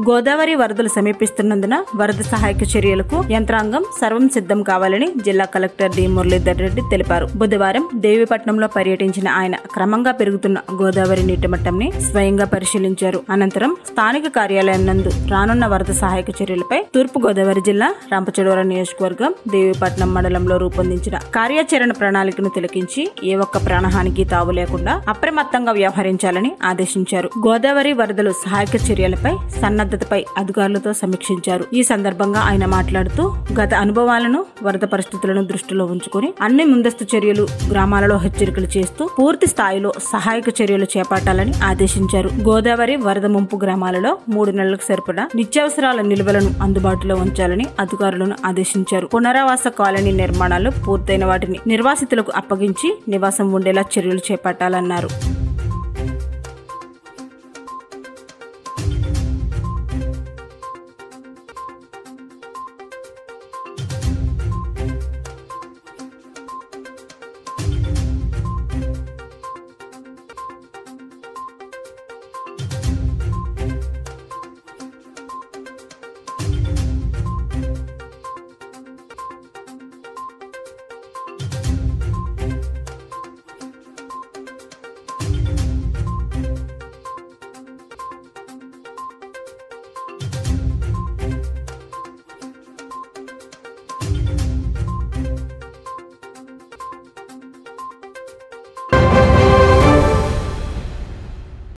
గోదావరి వరదలు సమీపిస్తున్నందున వరద సహాయక చర్యలకు యంత్రాంగం సర్వం సిద్ధం కావాలని జిల్లా కలెక్టర్ డి మురళీధర్ రెడ్డి తెలిపారు బుధవారం దేవీపట్నంలో పర్యటించిన ఆయన క్రమంగా పెరుగుతున్న గోదావరి నీటి మట్టంని స్వయంగా పరిశీలించారు అనంతరం స్థానిక కార్యాలయం నందు రానున్న వరద సహాయక చర్యలపై తూర్పు గోదావరి జిల్లా రంపచోడవరం నియోజకవర్గం దేవీపట్నం మండలంలో రూపొందించిన కార్యాచరణ ప్రణాళికను తిలకించి ఏ ఒక్క ప్రాణహానికి తావు లేకుండా అప్రమత్తంగా వ్యవహరించాలని ఆదేశించారు గోదావరి వరదలు సహాయక చర్యలపై సన్నద్ధతపై అధికారులతో సమీక్షించారు ఈ సందర్భంగా ఆయన మాట్లాడుతూ గత అనుభవాలను వరద పరిస్థితులను దృష్టిలో ఉంచుకుని అన్ని ముందస్తు చర్యలు గ్రామాలలో హెచ్చరికలు చేస్తూ పూర్తి స్థాయిలో సహాయక చర్యలు చేపట్టాలని ఆదేశించారు గోదావరి వరద ముంపు గ్రామాలలో మూడు నెలలకు సరిపడా నిత్యావసరాల నిల్వలను అందుబాటులో ఉంచాలని అధికారులను ఆదేశించారు పునరావాస కాలనీ నిర్మాణాలు పూర్తయిన వాటిని నిర్వాసితులకు అప్పగించి నివాసం ఉండేలా చర్యలు చేపట్టాలన్నారు